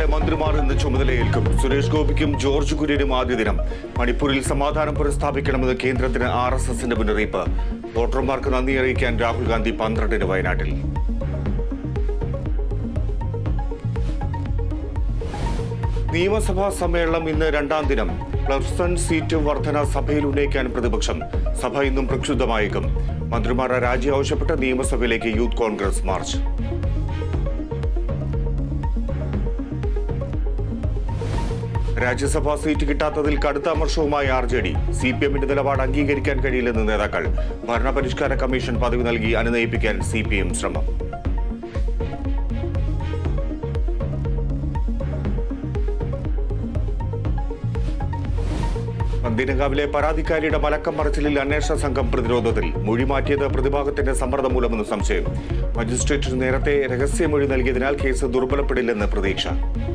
സംസ്ഥാനങ്ങളിലെ മന്ത്രിമാർ ഇന്ന് ചുമതലയേൽക്കും സുരേഷ് ഗോപിക്കും ജോർജ് കുര്യനും ആദ്യ ദിനം മണിപ്പൂരിൽ സമാധാനം പുനഃസ്ഥാപിക്കണമെന്ന് കേന്ദ്രത്തിന് ആർ എസ് എസിന്റെ മുന്നറിയിപ്പ് വോട്ടർമാർക്ക് നന്ദി അറിയിക്കാൻ രാഹുൽ ഗാന്ധി പന്ത്രണ്ടിന് വയനാട്ടിൽ നിയമസഭാ സമ്മേളനം ഇന്ന് രണ്ടാം ദിനം പ്ലസ് വൺ സീറ്റ് വർധന സഭയിൽ ഉന്നയിക്കാൻ പ്രതിപക്ഷം സഭ ഇന്നും പ്രക്ഷുബ്ധമായേക്കും മന്ത്രിമാരുടെ രാജി ആവശ്യപ്പെട്ട് നിയമസഭയിലേക്ക് യൂത്ത് കോൺഗ്രസ് മാർച്ച് രാജ്യസഭാ സീറ്റ് കിട്ടാത്തതിൽ കടുത്ത അമർഷവുമായി R J D C P എമ്മിന്റെ നിലപാട് അംഗീകരിക്കാൻ കഴിയില്ലെന്ന് നേതാക്കൾ ഭരണപരിഷ്കാര കമ്മീഷൻ പദവി നൽകി അനുനയിപ്പിക്കാൻ സി പി എം ശ്രമം പന്തീനകാവിലെ പരാതിക്കാരിയുടെ മലക്കം മറച്ചിലിൽ അന്വേഷണ സംഘം പ്രതിരോധത്തിൽ മൊഴി മാറ്റിയത് പ്രതിഭാഗത്തിന്റെ സമ്മർദ്ദം മൂലമെന്ന് സംശയം മജിസ്ട്രേറ്റിന് നേരത്തെ രഹസ്യമൊഴി നൽകിയതിനാൽ കേസ് ദുർബലപ്പെടില്ലെന്ന് പ്രതീക്ഷ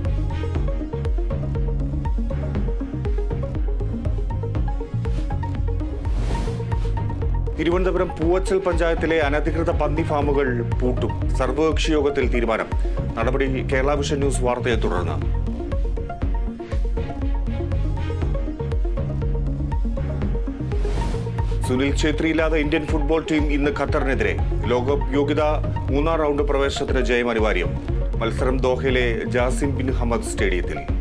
തിരുവനന്തപുരം പൂവച്ചൽ പഞ്ചായത്തിലെ അനധികൃത പന്നി ഫാമുകൾ പൂട്ടും സർവകക്ഷി യോഗത്തിൽ തീരുമാനം നടപടി കേരള വിഷൻ ന്യൂസ് വാർത്തയെ തുടർന്ന് സുനിൽ ഛേത്രിയില്ലാതെ ഇന്ത്യൻ ഫുട്ബോൾ ടീം ഇന്ന് ഖത്തറിനെതിരെ ലോകകപ്പ് യോഗ്യത മൂന്നാം റൗണ്ട് പ്രവേശനത്തിന് ജയം അനിവാര്യം മത്സരം ദോഹയിലെ ജാസിം ബിൻ ഹമദ് സ്റ്റേഡിയത്തിൽ